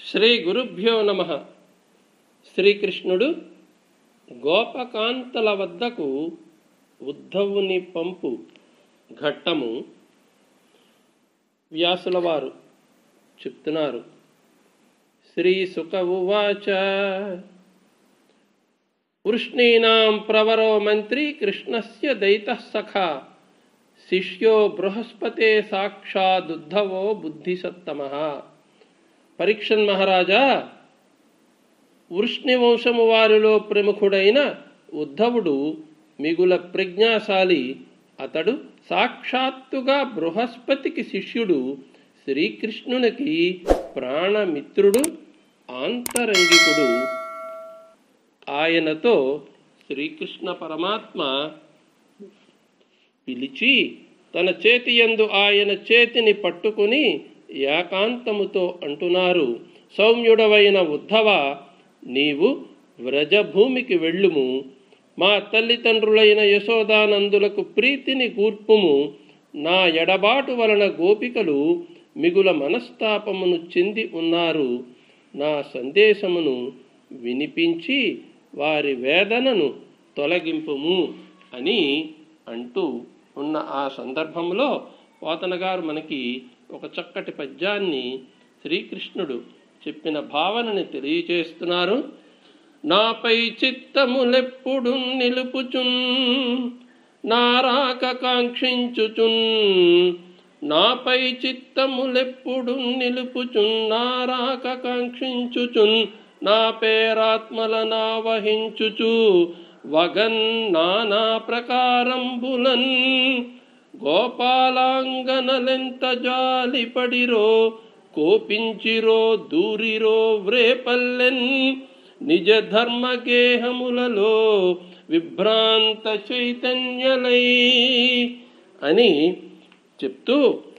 శ్రీ గురుభ్యో నమ శ్రీకృష్ణుడు గోపకాంతల వద్దకు ఉద్ధవుని పంపు ఘట్టము వ్యాసుల వారు చెప్తున్నారు శ్రీ సుఖ ఉవాచ వృష్ణీనాం ప్రవరో మంత్రి కృష్ణస్య దైత సఖా శిష్యో బృహస్పతే సాక్షాదుద్ధవో బుద్ధిసత్తమ పరీక్షన్ మహారాజా వృష్ణి వంశము వారిలో ప్రముఖుడైన ఉద్ధవుడు మిగుల ప్రజ్ఞాశాలి అతడు సాక్షాత్తుగా బృహస్పతికి శిష్యుడు శ్రీకృష్ణునికి ప్రాణమిత్రుడు ఆంతరంగికుడు ఆయనతో శ్రీకృష్ణ పరమాత్మ పిలిచి తన చేతి యందు ఆయన చేతిని పట్టుకుని ఏకాంతముతో అంటున్నారు సౌమ్యుడవైన ఉద్ధవ నీవు వ్రజభూమికి వెళ్ళుము మా తల్లిదండ్రులైన యశోదానందులకు ప్రీతిని కూర్పుము నా ఎడబాటు వలన గోపికలు మిగుల మనస్తాపమును చెంది ఉన్నారు నా సందేశమును వినిపించి వారి వేదనను తొలగింపుము అని అంటూ ఉన్న ఆ సందర్భంలో పోతన గారు మనకి ఒక చక్కటి పద్యాన్ని శ్రీకృష్ణుడు చెప్పిన భావనని తెలియచేస్తున్నారు నాపై చిత్తములెప్పుడు నిలుపుచున్ నారాక కాంక్షించుచున్ నాపై చిత్తములెప్పుడు నిలుపుచున్ నారాక కాంక్షించుచున్ నా పేరాత్మల నావహించుచు వగన్ నానా ప్రకారంబులన్ గోపాలాంగనలెంత జాలిపడిరో కోపించిరో దూరిరో వ్రేపల్లెన్ నిజ ధర్మగేహములలో విభ్రాంత చైతన్యలై అని చెప్తూ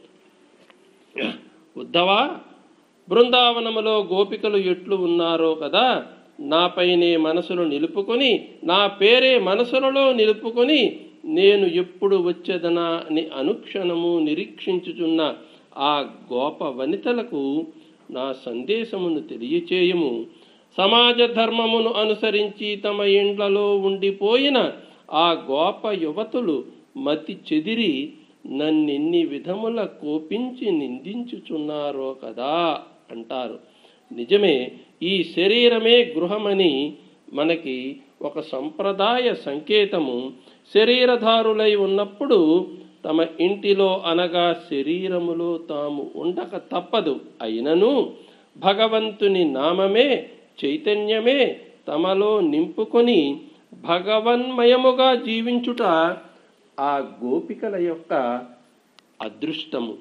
ఉద్ధవా బృందావనములో గోపికలు ఎట్లు ఉన్నారో కదా నాపైనే మనసును నిలుపుకొని నా పేరే మనసులలో నిలుపుకొని నేను ఎప్పుడు వచ్చేదనా అని అనుక్షణము నిరీక్షించుచున్న ఆ గోప వనితలకు నా సందేశమును తెలియచేయము సమాజ ధర్మమును అనుసరించి తమ ఇండ్లలో ఉండిపోయిన ఆ గోప యువతులు మతి చెదిరి నన్నెన్ని విధముల కోపించి నిందించుచున్నారో కదా అంటారు నిజమే ఈ శరీరమే గృహమని మనకి ఒక సంప్రదాయ సంకేతము శరీరధారులై ఉన్నప్పుడు తమ ఇంటిలో అనగా శరీరములో తాము ఉండక తప్పదు అయినను భగవంతుని నామమే చైతన్యమే తమలో నింపుకొని భగవన్మయముగా జీవించుట ఆ గోపికల యొక్క అదృష్టము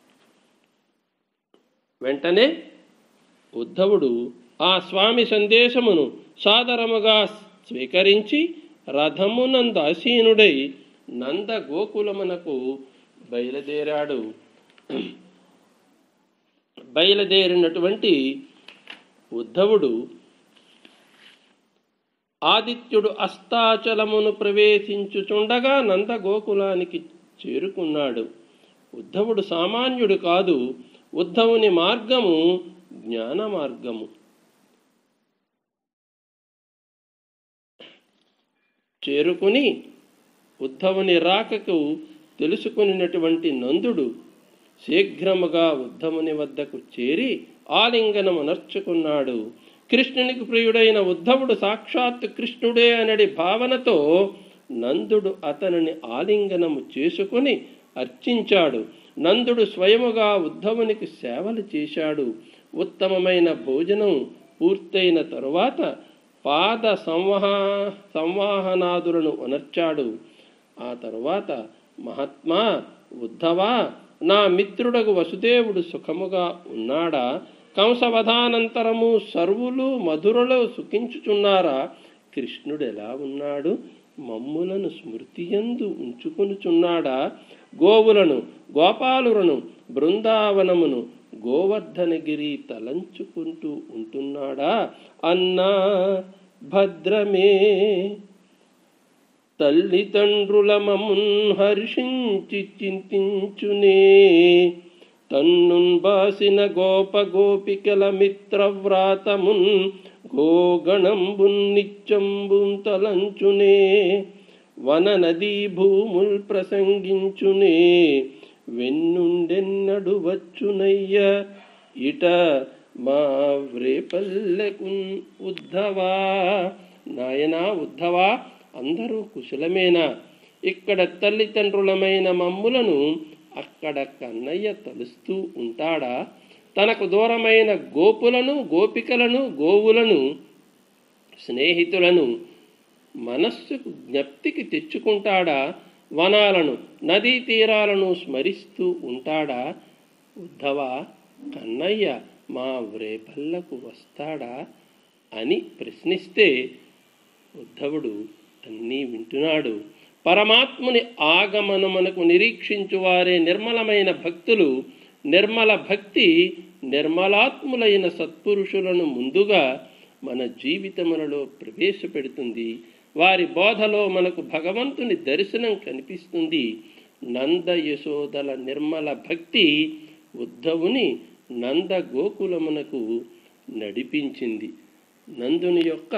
వెంటనే ఉద్ధవుడు ఆ స్వామి సందేశమును సాదరముగా స్వీకరించి రథమునందాసీనుడై నంద గోకులమునకు బయలుదేరాడు బయలుదేరినటువంటి ఉద్ధవుడు ఆదిత్యుడు అస్తాచలమును ప్రవేశించుచుండగా నందగోకులానికి చేరుకున్నాడు ఉద్ధవుడు సామాన్యుడు కాదు ఉద్ధవుని మార్గము జ్ఞాన మార్గము చేరుకుని ఉద్ధవుని రాకకు తెలుసుకునినటువంటి నందుడు శీఘ్రముగా ఉద్ధవుని వద్దకు చేరి ఆలింగనము నర్చుకున్నాడు కృష్ణునికి ప్రియుడైన ఉద్ధవుడు సాక్షాత్ కృష్ణుడే అనడి భావనతో నందుడు అతనిని ఆలింగనము చేసుకుని అర్చించాడు నందుడు స్వయముగా ఉద్ధవునికి సేవలు చేశాడు ఉత్తమమైన భోజనం పూర్తయిన తరువాత పాద సంవహ సంవాహనాదులను ఉనర్చాడు ఆ తరువాత మహాత్మా ఉద్ధవా నా మిత్రుడగు వసుదేవుడు సుఖముగా ఉన్నాడా కంసవధానంతరము సర్వులు మధురలో సుఖించుచున్నారా కృష్ణుడు ఎలా ఉన్నాడు మమ్ములను స్మృతియందు ఉంచుకొనుచున్నాడా గోవులను గోపాలులను బృందావనమును గోవర్ధనగిరి తలంచుకుంటూ ఉంటున్నాడా అన్నా భద్రమే తల్లిదండ్రుల మమున్ హర్షించి చింతించునే తన్నున్ బాసిన గోప గోపికల మిత్రవ్రాతమున్ గోగణంబున్ నిత్యంబున్ తలంచునే వన నదీ భూముల్ ప్రసంగించునే వెన్నుండెన్నడు వచ్చునయ్య ఇట మా వ్రేపల్లెకు ఉద్ధవా నాయనా ఉద్ధవా అందరూ కుశలమేనా ఇక్కడ తల్లిదండ్రులమైన మమ్ములను అక్కడ కన్నయ్య తలుస్తూ ఉంటాడా తనకు దూరమైన గోపులను గోపికలను గోవులను స్నేహితులను మనస్సుకు జ్ఞప్తికి తెచ్చుకుంటాడా వనాలను నదీ తీరాలను స్మరిస్తూ ఉంటాడా ఉద్ధవ కన్నయ్య మా వ్రేపల్లకు వస్తాడా అని ప్రశ్నిస్తే ఉద్ధవుడు అన్నీ వింటున్నాడు పరమాత్ముని ఆగమనమునకు నిరీక్షించువారే నిర్మలమైన భక్తులు నిర్మల భక్తి నిర్మలాత్ములైన సత్పురుషులను ముందుగా మన జీవితములలో ప్రవేశపెడుతుంది వారి బోధలో మనకు భగవంతుని దర్శనం కనిపిస్తుంది నంద యశోదల నిర్మల భక్తి ఉద్ధవుని నంద గోకులమునకు నడిపించింది నందుని యొక్క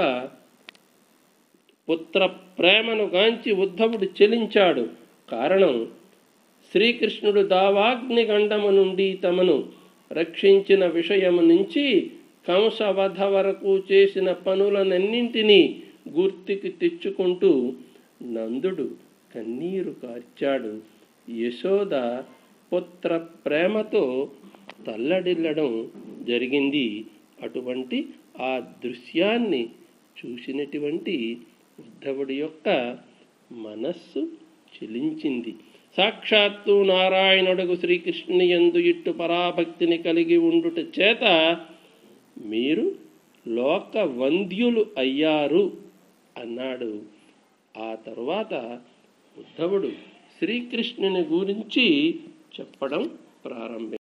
పుత్ర ప్రేమను గాంచి ఉద్ధవుడు చెలించాడు కారణం శ్రీకృష్ణుడు దావాగ్ని గండము నుండి తమను రక్షించిన విషయము నుంచి కంసవధ వరకు చేసిన పనులనన్నింటినీ గుర్తికి తెచ్చుకుంటూ నందుడు కన్నీరు కార్చాడు యశోద పుత్ర ప్రేమతో తల్లడిల్లడం జరిగింది అటువంటి ఆ దృశ్యాన్ని చూసినటువంటి ఉద్ధవుడి యొక్క మనస్సు చెలించింది సాక్షాత్తు నారాయణుడుగు శ్రీకృష్ణుని ఎందు ఇట్టు పరాభక్తిని కలిగి ఉండుట చేత మీరు లోక వంద్యులు అయ్యారు అన్నాడు ఆ తరువాత ఉద్ధవుడు శ్రీకృష్ణుని గురించి చెప్పడం ప్రారంభి